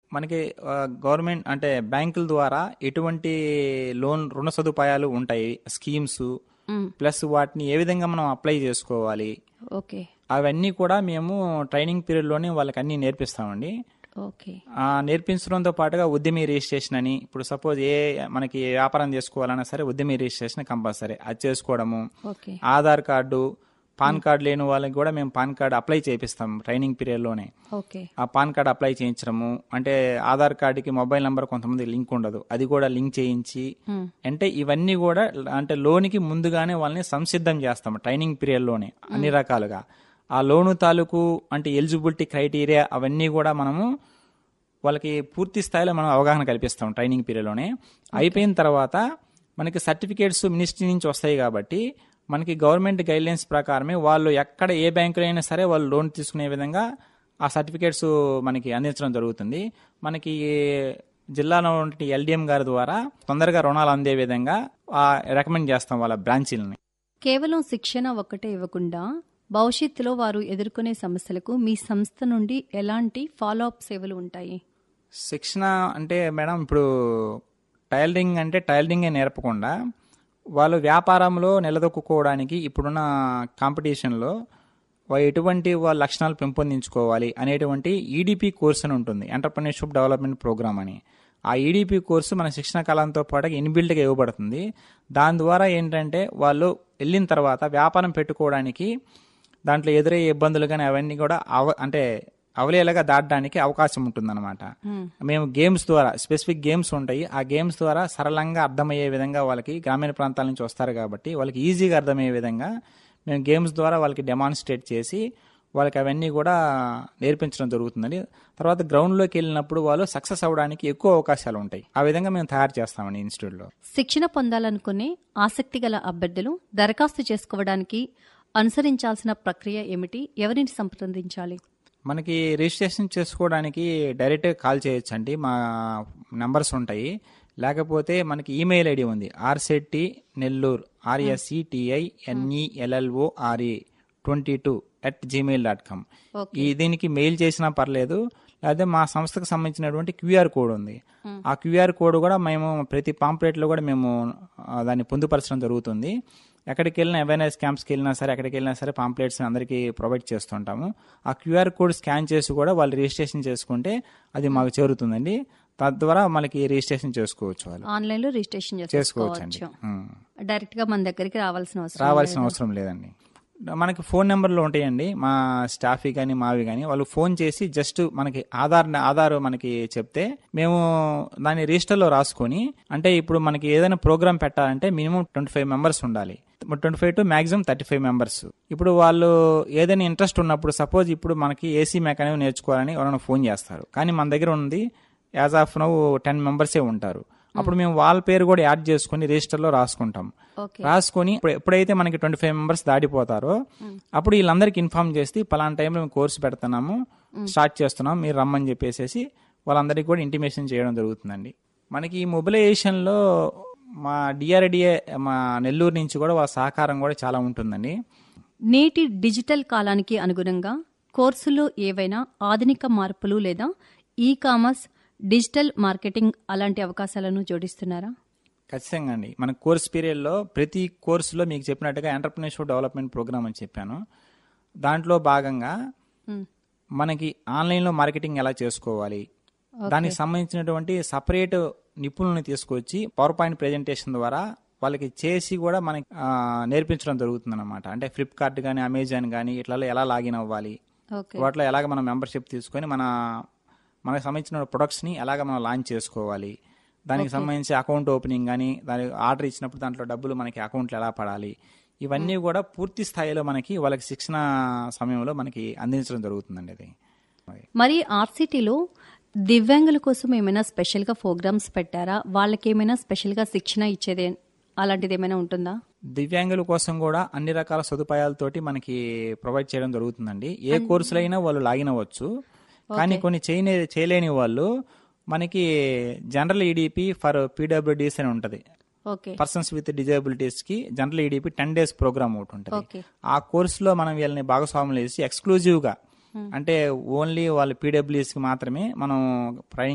మనకి ఆ, గవర్నమెంట్ అంటే బ్యాంకుల ద్వారా ఎటువంటి లోన్ రుణ సదుపాయాలు ఉంటాయి స్కీమ్స్ మ్, ప్లస్ వాటిని ఏ విధంగా మనం అప్లై చేసుకోవాలి ఓకే అవన్నీ కూడా మేము ట్రైనింగ్ పీరియడ్లోనే వాళ్ళకి అన్నీ నేర్పిస్తామండి ఓకే ఆ, నేర్పించడంతో పాటుగా ఉద్యమి రిజిస్ట్రేషన్ అని ఇప్పుడు సపోజ్ ఏ మనకి వ్యాపారం చేసుకోవాలన్నా సరే ఉద్యమి రిజిస్ట్రేషన్ కంపల్సరీ అది చేసుకోవడము okay Aadhaar card PAN card లేని వాళ్ళకి కూడా మేము పాన్ కార్డు అప్లై చేపిస్తాం ట్రైనింగ్ పీరియడ్లోనే ఓకే ఆ పాన్ కార్డ్ అప్లై చేయించడము అంటే ఆధార్ కార్డుకి మొబైల్ నెంబర్ కొంతమంది లింక్ ఉండదు అది కూడా లింక్ చేయించి మ్, అంటే ఇవన్నీ కూడా అంటే లోనికి ముందుగానే వాళ్ళని సంసిద్ధం చేస్తాం ట్రైనింగ్ పీరియడ్లోనే అన్ని రకాలుగా ఆ లోను తాలూకు అంటే ఎలిజిబిలిటీ క్రైటీరియా అవన్నీ కూడా మనము వాళ్ళకి పూర్తి స్థాయిలో మనం అవగాహన కల్పిస్తాం ట్రైనింగ్ పీరియడ్లోనే అయిపోయిన తర్వాత మనకి సర్టిఫికేట్స్ మినిస్ట్రీ నుంచి వస్తాయి కాబట్టి మనకి గవర్నమెంట్ గైడ్లైన్స్ ప్రకారమే వాళ్ళు ఎక్కడ ఏ బ్యాంకులో అయినా సరే వాళ్ళు లోన్ తీసుకునే విధంగా ఆ సర్టిఫికేట్స్ మనకి అందించడం జరుగుతుంది మనకి జిల్లాలో ఉన్న ఎల్డిఎం గారి ద్వారా తొందరగా రుణాలు అందే విధంగా రికమెండ్ చేస్తాం వాళ్ళ బ్రాంచీలని కేవలం శిక్షణ ఒక్కటే ఇవ్వకుండా భవిష్యత్తులో వారు ఎదుర్కొనే సమస్యలకు మీ సంస్థ నుండి ఎలాంటి ఫాలో అప్ సేవలు ఉంటాయి శిక్షణ అంటే మేడం ఇప్పుడు టైలరింగ్ అంటే టైలరింగే నేర్పకుండా వాళ్ళు వ్యాపారంలో నిలదొక్కుకోవడానికి ఇప్పుడున్న కాంపిటీషన్లో వా- ఎటువంటి వాళ్ళ లక్షణాలు పెంపొందించుకోవాలి అనేటువంటి ఈడిపి కోర్స్ అని ఉంటుంది ఎంటర్ప్రినర్షిప్ డెవలప్మెంట్ ప్రోగ్రామ్ అని ఆ ఈడిపి కోర్సు మన శిక్షణ కాలంతో పాటు ఇన్బిల్ట్గా ఇవ్వబడుతుంది దాని ద్వారా ఏంటంటే వాళ్ళు వెళ్ళిన తర్వాత వ్యాపారం పెట్టుకోవడానికి దాంట్లో ఎదురయ్యే ఇబ్బందులు కానీ అవన్నీ కూడా అవ అంటే అవలేలాగా దాటడానికి అవకాశం ఉంటుందన్నమాట మేము గేమ్స్ ద్వారా స్పెసిఫిక్ గేమ్స్ ఉంటాయి ఆ గేమ్స్ ద్వారా సరళంగా అర్థమయ్యే విధంగా వాళ్ళకి గ్రామీణ ప్రాంతాల నుంచి వస్తారు కాబట్టి వాళ్ళకి ఈజీగా అర్థమయ్యే విధంగా మేము గేమ్స్ ద్వారా వాళ్ళకి డెమాన్స్ట్రేట్ చేసి వాళ్ళకి అవన్నీ కూడా నేర్పించడం జరుగుతుందండి తర్వాత గ్రౌండ్లోకి వెళ్ళినప్పుడు వాళ్ళు సక్సెస్ అవ్వడానికి ఎక్కువ అవకాశాలు ఉంటాయి ఆ విధంగా మేము తయారు చేస్తామండి ఇన్స్టిట్యూట్లో శిక్షణ పొందాలనుకునే ఆసక్తి గల అభ్యర్థులు దరఖాస్తు చేసుకోవడానికి అనుసరించాల్సిన ప్రక్రియ ఏమిటి ఎవరిని సంప్రదించాలి మనకి రిజిస్ట్రేషన్ చేసుకోవడానికి డైరెక్ట్గా కాల్ చేయొచ్చు అండి మా నంబర్స్ ఉంటాయి లేకపోతే మనకి ఈమెయిల్ ఐడి ఉంది RSETI Nellore R S E T I N E L L O R E twenty two at Gmail dot com ఈ దీనికి మెయిల్ చేసినా పర్లేదు లేదా మా సంస్థకు సంబంధించినటువంటి క్యూఆర్ కోడ్ ఉంది ఆ క్యూఆర్ కోడ్ కూడా మేము ప్రతి పాంప్లెట్లో కూడా మేము ఆ, దాన్ని పొందుపరచడం జరుగుతుంది ఎక్కడికి వెళ్ళినా అవేర్నెస్ క్యాంప్స్కి వెళ్ళినా సరే ఎక్కడికి వెళ్ళినా సరే పాంప్లెట్స్ అందరికీ ప్రొవైడ్ చేస్తుంటాము ఆ క్యూఆర్ కోడ్ స్కాన్ చేసి కూడా వాళ్ళు రిజిస్ట్రేషన్ చేసుకుంటే అది మాకు చేరుతుందండి తద్వారా మనకి రిజిస్ట్రేషన్ చేసుకోవచ్చు వాళ్ళు ఆన్లైన్ లో రిజిస్ట్రేషన్ చేసుకోవచ్చు అండి చేసుకోవచ్చు ఉం. డైరెక్ట్ గా మన దగ్గరికి రావాల్సిన అవసరం రావాల్సిన అవసరం లేదండి మనకి ఫోన్ నెంబర్లు ఉంటాయండి మా స్టాఫ్ కానీ మావి కానీ వాళ్ళు ఫోన్ చేసి జస్ట్ మనకి ఆధార్ ఆధార్ మనకి చెప్తే మేము దాన్ని రిజిస్టర్లో రాసుకొని అంటే ఇప్పుడు మనకి ఏదైనా ప్రోగ్రామ్ పెట్టాలంటే మినిమం ట్వంటీ ఫైవ్ మెంబర్స్ ఉండాలి twenty five to maximum thirty five members ఇప్పుడు వాళ్ళు ఏదైనా ఇంట్రెస్ట్ ఉన్నప్పుడు సపోజ్ ఇప్పుడు మనకి ఏసీ మెకానిక్ నేర్చుకోవాలని ఎవరైనా ఫోన్ చేస్తారు కానీ మన దగ్గర ఉంది యాజ్ ఆఫ్ నౌ టెన్ మెంబర్సే ఉంటారు అప్పుడు మేము వాళ్ళ పేరు కూడా యాడ్ చేసుకుని రిజిస్టర్లో రాసుకుంటాం ఓకే రాసుకొని ఇప్పుడు ఎప్పుడైతే మనకి ట్వంటీ ఫైవ్ మెంబర్స్ దాటిపోతారో అప్పుడు వీళ్ళందరికీ ఇన్ఫార్మ్ చేసి పలానా టైంలో మేము కోర్సు పెడుతున్నాము స్టార్ట్ చేస్తున్నాం మీరు రమ్మని చెప్పేసి వాళ్ళందరికీ కూడా ఇంటిమేషన్ చేయడం జరుగుతుందండి మనకి ఈ మొబిలైజేషన్లో మా డిఆర్డిఏ మా నెల్లూరు నుంచి కూడా వాళ్ళ సహకారం కూడా చాలా ఉంటుందండి నేటి డిజిటల్ కాలానికి అనుగుణంగా కోర్సులో ఏవైనా ఆధునిక మార్పులు లేదా ఈ కామర్స్ డిజిటల్ మార్కెటింగ్ అలాంటి అవకాశాలను జోడిస్తున్నారా ఖచ్చితంగా అండి మన కోర్స్ పీరియడ్లో ప్రతి కోర్సులో మీకు చెప్పినట్టుగా ఎంటర్ప్రినర్షిప్ డెవలప్మెంట్ ప్రోగ్రామ్ అని చెప్పాను దాంట్లో భాగంగా మ్, మనకి ఆన్లైన్లో మార్కెటింగ్ ఎలా చేసుకోవాలి దానికి సంబంధించినటువంటి సపరేట్ నిపుణులను తీసుకొచ్చి పవర్ పాయింట్ ప్రెజెంటేషన్ ద్వారా వాళ్ళకి చేసి కూడా మనకి ఆ, నేర్పించడం జరుగుతుంది అనమాట అంటే ఫ్లిప్కార్ట్ కానీ అమెజాన్ కానీ ఇట్లలో ఎలా లాగిన్ అవ్వాలి ఓకే వాటిలో ఎలాగ మనం మెంబర్షిప్ తీసుకొని మన మనకు సంబంధించిన ప్రొడక్ట్స్ని ఎలాగ మనం లాంచ్ చేసుకోవాలి దానికి సంబంధించి అకౌంట్ ఓపెనింగ్ కానీ దాని ఆర్డర్ ఇచ్చినప్పుడు దాంట్లో డబ్బులు మనకి అకౌంట్లో ఎలా పడాలి ఇవన్నీ కూడా పూర్తి స్థాయిలో మనకి వాళ్ళకి శిక్షణ సమయంలో మనకి అందించడం జరుగుతుందండి అది మరి ఆర్సిటీలో దివ్యాంగుల కోసం ఏమైనా స్పెషల్ గా ప్రోగ్రామ్స్ పెట్టారా వాళ్ళకి ఏమైనా స్పెషల్ గా శిక్షణ ఇచ్చేది అలాంటిది ఏమైనా ఉంటుందా దివ్యాంగుల కోసం కూడా అన్ని రకాల సదుపాయాలతోటి మనకి ప్రొవైడ్ చేయడం జరుగుతుందండి ఏ కోర్సులైనా వాళ్ళు లాగిన్ అవ్వచ్చు కానీ కొన్ని చేయని చేయలేని వాళ్ళు మనకి జనరల్ ఈడిపి ఫర్ పీడబ్ల్యూడీస్ అని ఉంటది ఓకే పర్సన్స్ విత్ డిజబిలిటీస్ కి general EDP ten days program ఒకటి ఉంటుంది ఓకే ఆ కోర్సులో మనం వీళ్ళని భాగస్వాములు చేసి ఎక్స్క్లూజివ్ గా అంటే ఓన్లీ వాళ్ళ పీడబ్ల్యూఎస్ కి మాత్రమే మనం ట్రైనింగ్